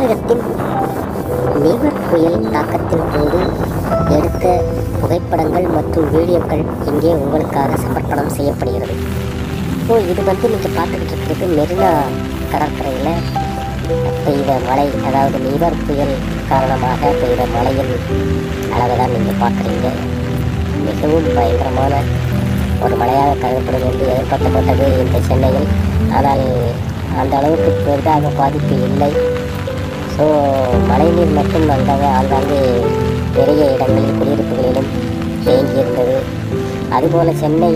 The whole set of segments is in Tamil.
தமிழகத்தின் நிவர் புயல் தாக்கத்தின் போது எடுத்த புகைப்படங்கள் மற்றும் வீடியோக்கள் இங்கே உங்களுக்காக சமர்ப்பணம் செய்யப்படுகிறது ஸோ இது வந்து நீங்கள் பார்த்துக்கிட்டு இருக்கிறது மெரினா கடற்கரையில் பெய்த மழை அதாவது நிவர் புயல் காரணமாக பெய்த மழையின் அளவை தான் நீங்கள் பார்க்குறீங்க மிகவும் பயங்கரமான ஒரு மழையாக கருதப்படும் என்று எதிர்பார்க்கப்பட்டது இந்த சென்னையில் ஆனால் அந்த அளவுக்கு பெரிதாக பாதிப்பு இல்லை ஸோ மழைநீர் மட்டும் அங்கங்கே ஆங்காங்கே பெரிய இடங்களில் குடியிருப்புகளிலும் தேங்கி இருந்தது அதுபோல் சென்னை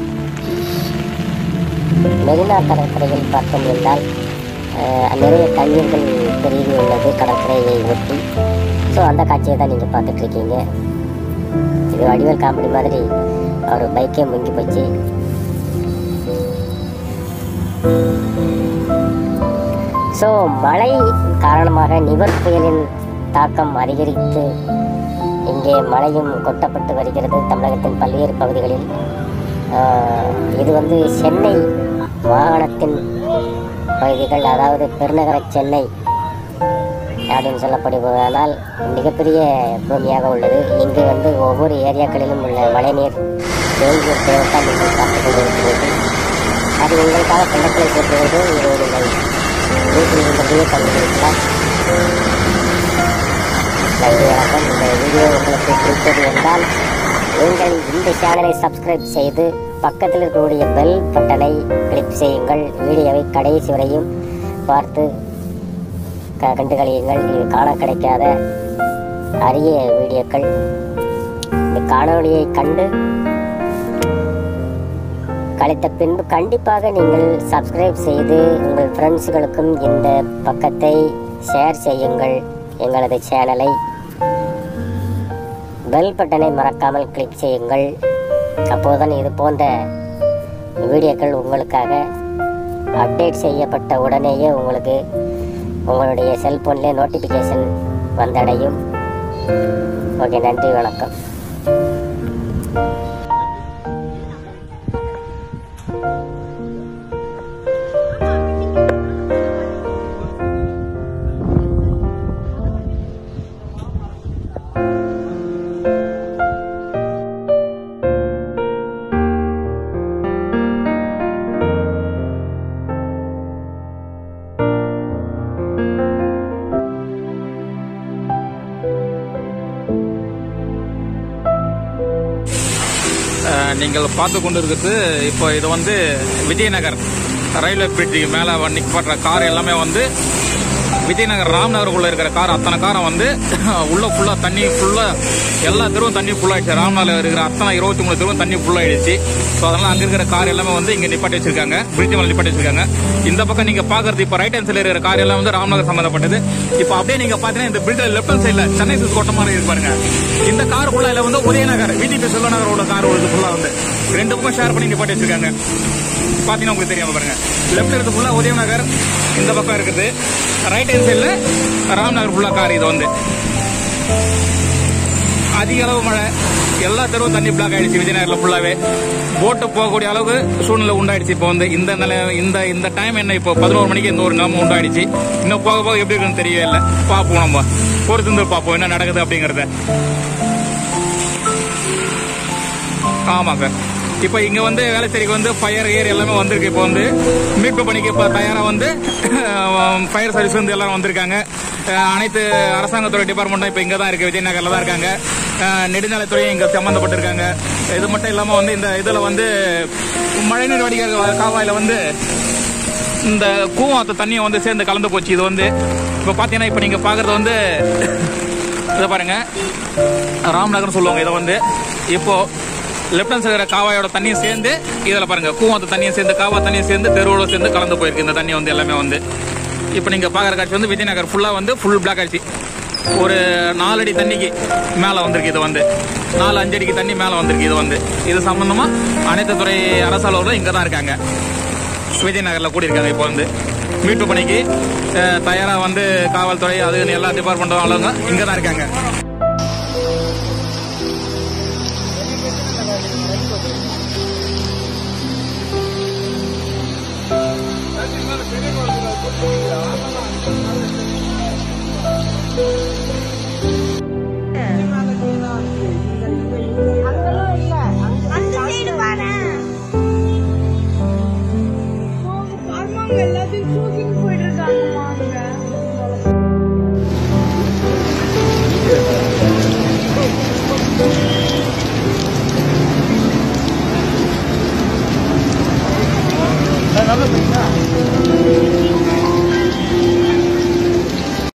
மெரினா கடற்கரையில் பார்த்தோம் என்றால் அஹ், நிறைய தண்ணீர்கள் பெருகி உள்ளது கடற்கரையை ஒட்டி ஸோ அந்த காட்சியை தான் நீங்கள் பார்த்துட்டு இருக்கீங்க இது வடிவேல் காமெடி மாதிரி அவர் பைக்கே முங்கி போச்சு ஸோ மழை காரணமாக நிவர் புயலின் தாக்கம் அதிகரித்து இங்கே மழையும் கொட்டப்பட்டு வருகிறது தமிழகத்தின் பல்வேறு பகுதிகளில் ஆஹ், இது வந்து சென்னை மாகாணத்தின் பகுதிகள் அதாவது பெருநகர சென்னை அப்படின்னு சொல்லப்படுவதால் மிகப்பெரிய பூமியாக உள்ளது இங்கு வந்து ஒவ்வொரு ஏரியாக்களிலும் உள்ள மழைநீர் தேங்கிய தேவைத்தான் நீங்கள் பார்த்துக் கொண்டிருக்கிறீர்கள் அது உங்களுக்காக கிணற்றை சேர்க்கிறது இது நீங்கள் வீட்டில் இருந்தபடியே கண்டுபிடிக்கலாம் நன்றி வணக்கம் இந்த வீடியோ உங்களுக்கு பிடித்தது என்றால் நீங்கள் இந்த சேனலை சப்ஸ்கிரைப் செய்து பக்கத்தில் இருக்கக்கூடிய பெல் பட்டனை கிளிக் செய்யுங்கள் வீடியோவை கடைசி வரையும் பார்த்து க- கண்டு கழியுங்கள் இது காண கிடைக்காத அரிய வீடியோக்கள் இந்த காணொளியை கண்டு கழித்த பின்பு கண்டிப்பாக நீங்கள் சப்ஸ்கிரைப் செய்து உங்கள் ஃப்ரெண்ட்ஸுகளுக்கும் இந்த பக்கத்தை ஷேர் செய்யுங்கள் எங்களது சேனலை பெல் பட்டனை மறக்காமல் கிளிக் செய்யுங்கள் அப்போதுதான் இது போன்ற வீடியோக்கள் உங்களுக்காக அப்டேட் செய்யப்பட்ட உடனேயே உங்களுக்கு உங்களுடைய செல்போன்லேயே நோட்டிஃபிகேஷன் வந்தடையும் ஓகே நன்றி வணக்கம் அஹ், நீங்கள் பார்த்து கொண்டு இருக்கிறது இப்போ இது வந்து விஜயநகர் ரயில்வே பிரிட்ஜுக்கு மேலே நிற்கப்படுற கார் எல்லாமே வந்து விஜயநகர் ராம்நகருக்குள்ள இருக்கிற கார் அத்தனை காரம் வந்து உள்ள ஃபுல்லா தண்ணி ஃபுல்லா எல்லா தெருவும் தண்ணி ஃபுல்லாயிடுச்சு ராம்நகர்ல இருக்கிற அத்தனை இருபத்தி மூணு தெருவும் தண்ணி ஃபுல்லாயிடுச்சு ஸோ அதனால அங்க இருக்கிற கார் எல்லாமே வந்து இங்க நிப்பாட்டி வச்சிருக்காங்க பிரிட்ஜ் மேல நிப்பாட்டி வச்சிருக்காங்க இந்த பக்கம் நீங்க பாக்குறது இப்போ ரைட் ஹேண்ட் சைடுல இருக்கிற கார் எல்லாம் வந்து ராம்நகர் சம்பந்தப்பட்டது இப்போ அப்படியே நீங்க பாத்தீங்கன்னா இந்த பிரிட்ஜ் லெஃப்ட் ஹேண்ட் சைடுல சென்னை சில்க் கோட்டை மாதிரி இருக்கு பாருங்க இந்த கார் ஃபுல்லா இதுல வந்து உதயநகர் விடிபி செல்வநகரோட கார் ஒரு ஃபுல்லா வந்து ரெண்டு பக்கம் ஷேர் பண்ணி நிப்பாட்டி வச்சிருக்காங்க பாத்தீங்கன்னா உங்களுக்கு தெரியாம பாருங்க லெஃப்ட் இருக்கிறது ஃபுல்லா உதயநகர் இந்த பக்கம் இருக்குது ரைட் ஹேண்ட் சைடுல ராம்நகர் ஃபுல்லா கார் இது வந்து அதிக அளவு மழை எல்லா தெருவும் தண்ணி பிளாக் ஆயிடுச்சு விஜயநகர்ல ஃபுல்லாவே போட்டு போகக்கூடிய அளவுக்கு சூழ்நிலை உண்டாயிடுச்சு இப்போ வந்து இந்த நிலை இந்த இந்த டைம் என்ன இப்போ பதினோரு மணிக்கு இந்த ஒரு நிலைமை உண்டாயிடுச்சு இன்னும் போக போக எப்படி இருக்குன்னு தெரியவே இல்லை பார்ப்போம் நம்ம பொறுத்து இருந்து பார்ப்போம் என்ன நடக்குது அப்படிங்கறத ஆமா சார் இப்போ இங்க வந்து வேலைச்சேரிக்கு வந்து ஃபயர் ஏர் எல்லாமே வந்திருக்கு இப்போ வந்து மீட்பு பணிக்கு இப்போ தயாரா வந்து ஃபயர் சர்வீஸ் வந்து எல்லாரும் வந்திருக்காங்க அஹ், அனைத்து அரசாங்கத்துறை டிபார்ட்மெண்ட்டும் இப்போ இங்க தான் இருக்கு விஜயநகர்ல தான் இருக்காங்க அஹ், நெடுஞ்சாலைத்துறையும் இங்க சம்பந்தப்பட்டிருக்காங்க இது மட்டும் இல்லாம வந்து இந்த இதுல வந்து மழைநீர் வடிகால் காவாயில வந்து இந்த கூவாத்த தண்ணியை வந்து சேர்ந்து கலந்து போச்சு இது வந்து இப்போ பாத்தீங்கன்னா இப்போ நீங்க பாக்குறது வந்து இதை பாருங்க ராம்நகர்னு சொல்லுவாங்க இதை வந்து இப்போ லெப்ட் ஹேண்ட் சைடு காவாயோட தண்ணியும் சேர்ந்து இதில் பாருங்க கூவாத்த தண்ணியும் சேர்ந்து காவா தண்ணியும் சேர்ந்து தெருவோட சேர்ந்து கலந்து போயிருக்கு இந்த தண்ணி வந்து எல்லாமே வந்து இப்போ நீங்க பாக்குற காட்சி வந்து விஜயநகர் ஃபுல்லா வந்து ஃபுல் பிளாக் ஆயிடுச்சு ஒரு நாலடி தண்ணிக்கு மேல வந்திருக்கு இது வந்து நாலு அஞ்சு அடிக்கு தண்ணி மேல வந்திருக்கு இது வந்து இது சம்பந்தமா அனைத்து துறை அரசு அலுவலரும் இங்க தான் இருக்காங்க விஜயநகர்ல கூடியிருக்காங்க இப்போ வந்து மீட்பு பணிக்கு அஹ், தயாரா வந்து காவல்துறை அது எல்லா டிபார்ட்மெண்ட்டும் ஆளுங்க இங்க தான் இருக்காங்க